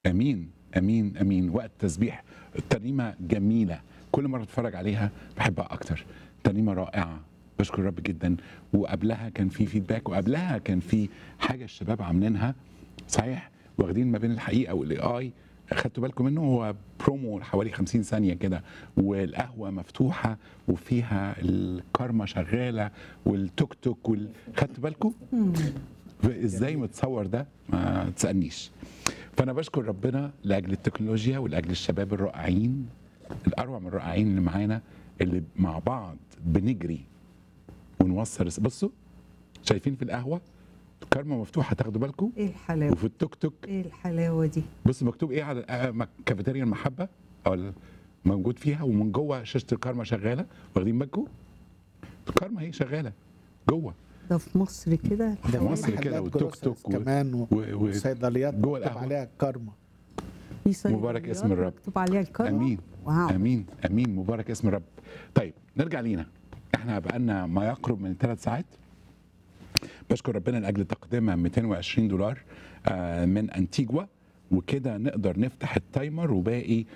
امين امين امين وقت تسبيح الترنيمه جميله كل مره اتفرج عليها بحبها اكتر ترنيمه رائعه بشكر الرب جدا وقبلها كان في فيدباك وقبلها كان في حاجه الشباب عاملينها صحيح واخدين ما بين الحقيقه والاي اي خدتوا بالكم منه هو برومو حوالي 50 ثانيه كده والقهوه مفتوحه وفيها الكارما شغاله والتوك توك وال... خدتوا بالكم؟ ازاي متصور ده ما تسالنيش فانا بشكر ربنا لاجل التكنولوجيا ولاجل الشباب الرائعين الاروع من الرائعين اللي معانا اللي مع بعض بنجري ونوصل رس- بصوا شايفين في القهوه كارما مفتوحه تاخدوا بالكم ايه الحلاوه وفي التوك توك ايه الحلاوه دي بص مكتوب ايه على الق- م- كافيتيريا المحبه او ال- موجود فيها ومن جوه شاشه الكارما شغاله واخدين بالكم الكارما هي شغاله جوه ده في مصر كده ده في الحلاوة مصر دي. كده محلات والتوك جروسرز توك و- كمان و- و- و- وصيدليات جوه مكتوب القهوة. عليها كارما في صيدليات مبارك اسم الرب. مكتوب عليها الكرم امين واو امين امين مبارك اسم الرب طيب نرجع لينا احنا بقالنا ما يقرب من ثلاث ساعات بشكر ربنا لاجل تقديمها 220 دولار آه، من انتيجوا وكده نقدر نفتح التايمر وباقي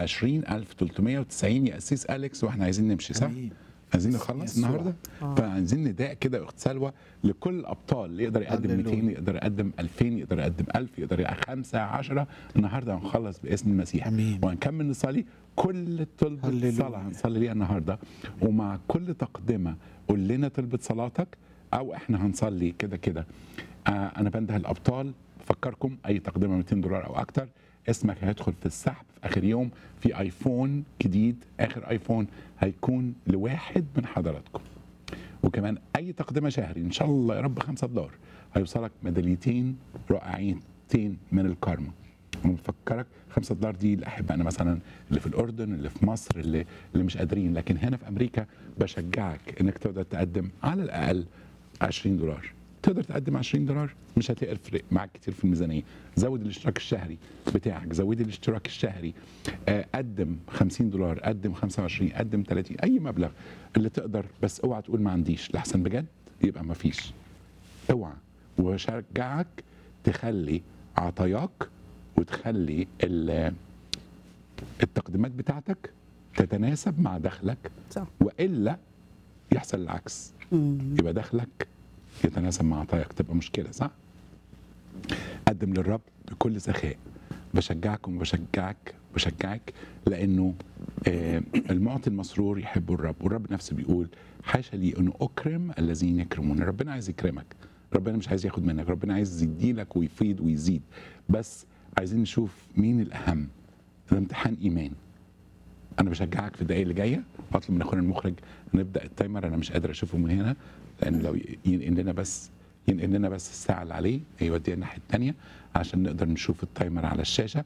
20390 يا اسيس اليكس واحنا عايزين نمشي صح؟ أمين. عايزين باسم نخلص يسوع. النهارده آه. فعايزين نداء كده واخت سلوى لكل الابطال اللي يقدر يقدم هللويا. 200 يقدر يقدم 2000 يقدر يقدم 1000 يقدر يقدم 5 10 النهارده هنخلص باسم المسيح أمين. وهنكمل نصلي كل طلبة هللويا. صلاة هنصلي ليها النهارده ومع كل تقدمة قول لنا طلبة صلاتك او احنا هنصلي كده كده آه انا بنده الابطال بفكركم اي تقدمة 200 دولار او اكتر اسمك هيدخل في السحب في اخر يوم في ايفون جديد اخر ايفون هيكون لواحد من حضراتكم وكمان اي تقدمه شهري ان شاء الله يا رب 5 دولار هيوصلك ميداليتين رائعتين من الكارما ونفكرك 5 دولار دي الاحبائنا مثلا اللي في الاردن اللي في مصر اللي اللي مش قادرين لكن هنا في امريكا بشجعك انك تقدر تقدم على الاقل 20 دولار تقدر تقدم 20 دولار مش هتفرق معاك كتير في الميزانيه زود الاشتراك الشهري بتاعك زود الاشتراك الشهري آه، قدم 50 دولار قدم 25 قدم 30 اي مبلغ اللي تقدر بس اوعى تقول ما عنديش لحسن بجد يبقى ما فيش اوعى وشجعك تخلي عطاياك وتخلي ال- التقديمات بتاعتك تتناسب مع دخلك صح والا يحصل العكس مم. يبقى دخلك يتناسب مع عطاياك تبقى مشكله صح؟ قدم للرب بكل سخاء بشجعكم وبشجعك بشجعك لانه آه المعطي المسرور يحب الرب والرب نفسه بيقول حاشا لي ان اكرم الذين يكرمون ربنا عايز يكرمك ربنا مش عايز ياخد منك ربنا عايز يديلك ويفيض ويزيد بس عايزين نشوف مين الاهم ده امتحان ايمان انا بشجعك في الدقايق اللي جايه واطلب من اخونا المخرج نبدا التايمر انا مش قادر اشوفه من هنا لان لو ينقل لنا بس ينقل لنا بس الساعه اللي عليه يودينا الناحيه الثانيه عشان نقدر نشوف التايمر على الشاشه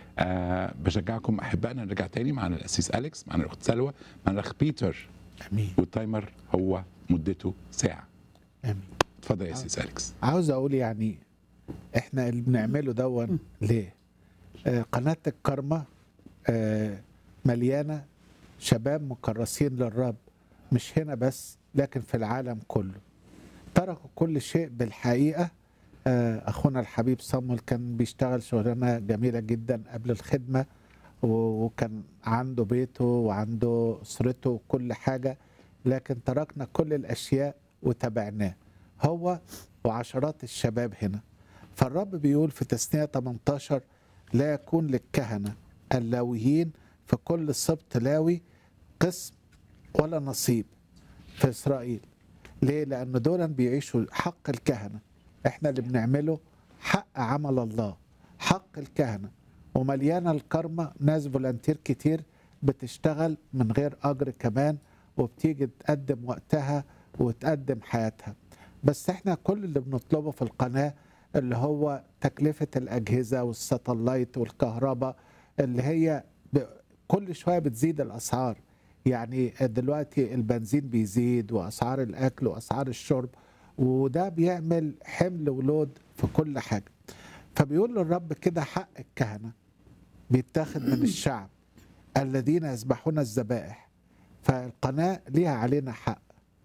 آه بشجعكم احبائنا نرجع تاني معنا الاسيس اليكس معنا الاخت سلوى معنا الاخ بيتر امين والتايمر هو مدته ساعه امين اتفضل يا اسيس اليكس عاوز اقول يعني احنا اللي بنعمله دون ليه آه قناه الكرمة آه مليانه شباب مكرسين للرب مش هنا بس لكن في العالم كله تركوا كل شيء بالحقيقه آه اخونا الحبيب صامول كان بيشتغل شغلانه جميله جدا قبل الخدمه و- وكان عنده بيته وعنده اسرته وكل حاجه لكن تركنا كل الاشياء وتبعناه هو وعشرات الشباب هنا فالرب بيقول في تثنية 18 لا يكون للكهنة اللاويين في كل سبط لاوي قسم ولا نصيب في إسرائيل ليه؟ لأن دول بيعيشوا حق الكهنة احنا اللي بنعمله حق عمل الله حق الكهنة ومليانة الكرمة ناس فولنتير كتير بتشتغل من غير أجر كمان وبتيجي تقدم وقتها وتقدم حياتها بس احنا كل اللي بنطلبه في القناة اللي هو تكلفة الأجهزة والساتلايت والكهرباء اللي هي ب... كل شوية بتزيد الأسعار يعني دلوقتي البنزين بيزيد وأسعار الأكل وأسعار الشرب وده بيعمل حمل ولود في كل حاجة فبيقول للرب كده حق الكهنة بيتاخد من الشعب الذين يذبحون الذبائح فالقناة ليها علينا حق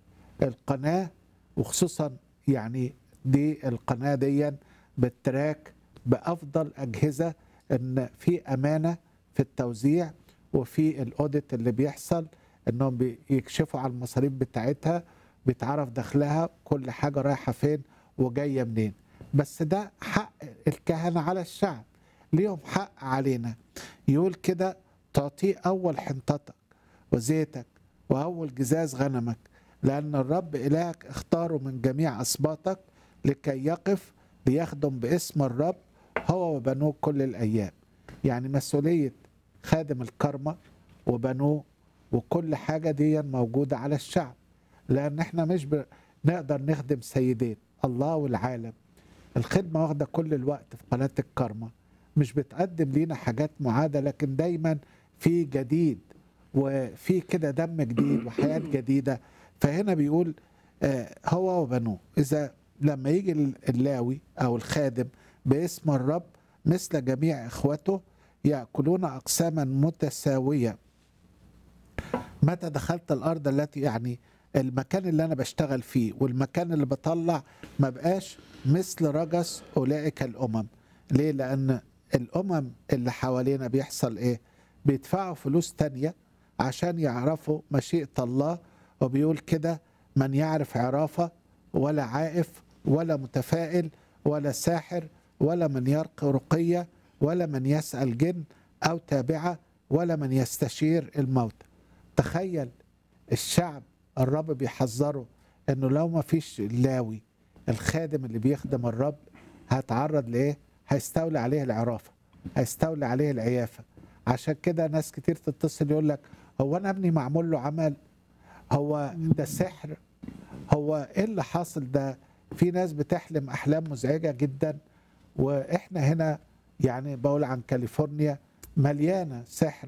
القناة وخصوصا يعني دي القناة دي بالتراك بأفضل أجهزة ان في امانه في التوزيع وفي الاوديت اللي بيحصل انهم بيكشفوا على المصاريف بتاعتها بيتعرف دخلها كل حاجه رايحه فين وجايه منين بس ده حق الكهنه على الشعب ليهم حق علينا يقول كده تعطيه اول حنطتك وزيتك واول جزاز غنمك لان الرب الهك اختاره من جميع اسباطك لكي يقف ليخدم باسم الرب هو وبنوه كل الايام يعني مسؤوليه خادم الكرمه وبنوه وكل حاجه دي موجوده على الشعب لان احنا مش ب... نقدر نخدم سيدين الله والعالم الخدمه واخده كل الوقت في قناه الكرمه مش بتقدم لينا حاجات معاده لكن دايما في جديد وفي كده دم جديد وحياه جديده فهنا بيقول آه، هو وبنوه اذا لما يجي اللاوي او الخادم باسم الرب مثل جميع اخوته ياكلون اقساما متساويه متى دخلت الارض التي يعني المكان اللي انا بشتغل فيه والمكان اللي بطلع ما بقاش مثل رجس اولئك الامم ليه لان الامم اللي حوالينا بيحصل ايه بيدفعوا فلوس تانية عشان يعرفوا مشيئة الله وبيقول كده من يعرف عرافة ولا عائف ولا متفائل ولا ساحر ولا من يرقي رقية ولا من يسأل جن أو تابعة ولا من يستشير الموت تخيل الشعب الرب بيحذره انه لو ما فيش اللاوي الخادم اللي بيخدم الرب هيتعرض لايه هيستولي عليه العرافه هيستولي عليه العيافه عشان كده ناس كتير تتصل يقول لك هو انا ابني معمول له عمل هو ده سحر هو ايه اللي حاصل ده في ناس بتحلم احلام مزعجه جدا واحنا هنا يعني بقول عن كاليفورنيا مليانه سحر